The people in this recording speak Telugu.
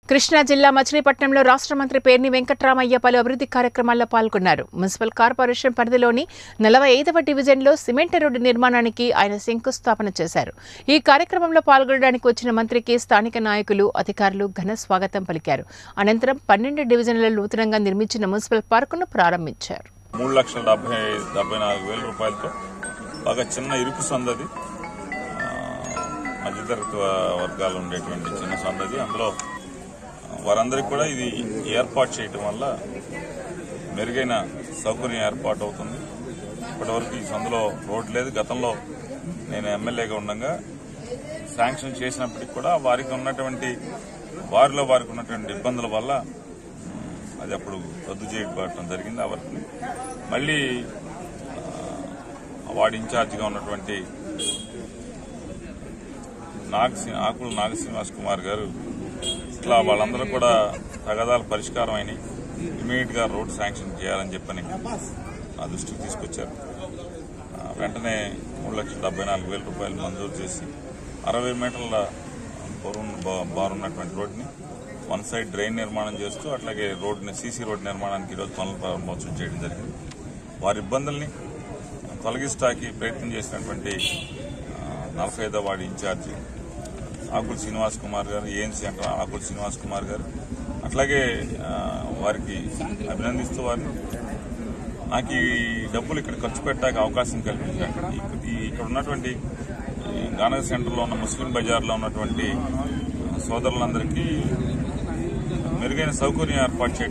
కృష్ణా జిల్లా మచిలీపట్నంలో రాష్ట్ర మంత్రి పేర్ని వెంకట్రామయ్య పలు అభివృద్ధి కార్యక్రమాల్లో పాల్గొన్నారు మున్సిపల్ కార్పొరేషన్ పరిధిలోని నలభై ఐదవ డివిజన్లో సిమెంట్ రోడ్డు నిర్మాణానికి ఆయన శంకుస్థాపన చేశారు ఈ కార్యక్రమంలో పాల్గొనడానికి వచ్చిన మంత్రికి స్థానిక నాయకులు అధికారులు ఘన స్వాగతం పలికారు అనంతరం పన్నెండు డివిజన్లలో నూతనంగా నిర్మించిన మున్సిపల్ పార్కును ప్రారంభించారు మూడు లక్షల డెబ్బై డెబ్బై నాలుగు వేల రూపాయలతో బాగా చిన్న ఇరుకు సందది ఆ, మధ్యతరగతి వ- వర్గాలు ఉండేటువంటి చిన్న సందది అందులో ఆ, వారందరికీ కూడా ఇది ఏర్పాటు చేయటం వల్ల మెరుగైన సౌకర్యం ఏర్పాటు అవుతుంది ఇప్పటివరకు ఈ సందులో రోడ్ లేదు గతంలో నేను ఎమ్మెల్యేగా ఉండగా శాంక్షన్ చేసినప్పటికీ కూడా వారికి ఉన్నటువంటి వారిలో వారికి ఉన్నటువంటి ఇబ్బందుల వల్ల అది అప్పుడు రద్దు చేయబడటం జరిగింది ఆ వర్క్ని మళ్ళీ ఆ, వార్డు ఇన్ఛార్జిగా ఉన్నటువంటి నాగ ఆకుల నాగ శ్రీనివాస్ కుమార్ గారు ఇట్లా వాళ్ళందరూ కూడా తగదాల పరిష్కారం అయినాయి ఇమీడియట్ గా రోడ్ శాంక్షన్ చేయాలని చెప్పని నా దృష్టికి తీసుకొచ్చారు ఆ, వెంటనే మూడు లక్షల డెబ్బై నాలుగు వేల రూపాయలు మంజూరు చేసి అరవై మీటర్ల పొరుగు బా- బారున్నటువంటి రోడ్ని వన్ సైడ్ డ్రైన్ నిర్మాణం చేస్తూ అట్లాగే రోడ్ని సీసీ రోడ్ నిర్మాణానికి ఈరోజు పనులు ప్రారంభోత్సవం చేయడం జరిగింది వారి ఇబ్బందుల్ని తొలగిస్తాకి ప్రయత్నం చేసినటువంటి ఆ, నలభై ఐదో వార్డు ఇన్ఛార్జి ఆకుల శ్రీనివాస్ కుమార్ గారు ఏఎన్సీ అంటారు ఆకుల శ్రీనివాస్ కుమార్ గారు అట్లాగే ఆ, వారికి అభినందిస్తూ వారిని నాకు ఈ డబ్బులు ఇక్కడ ఖర్చు పెట్టడానికి అవకాశం కల్పించారు ఈ- ఇక్కడ ఉన్నటువంటి ఈ గానగ సెంటర్లో ఉన్న ముస్లిం బజార్లో ఉన్నటువంటి సోదరులందరికీ మెరుగైన సౌకర్యం ఏర్పాటు చేయడం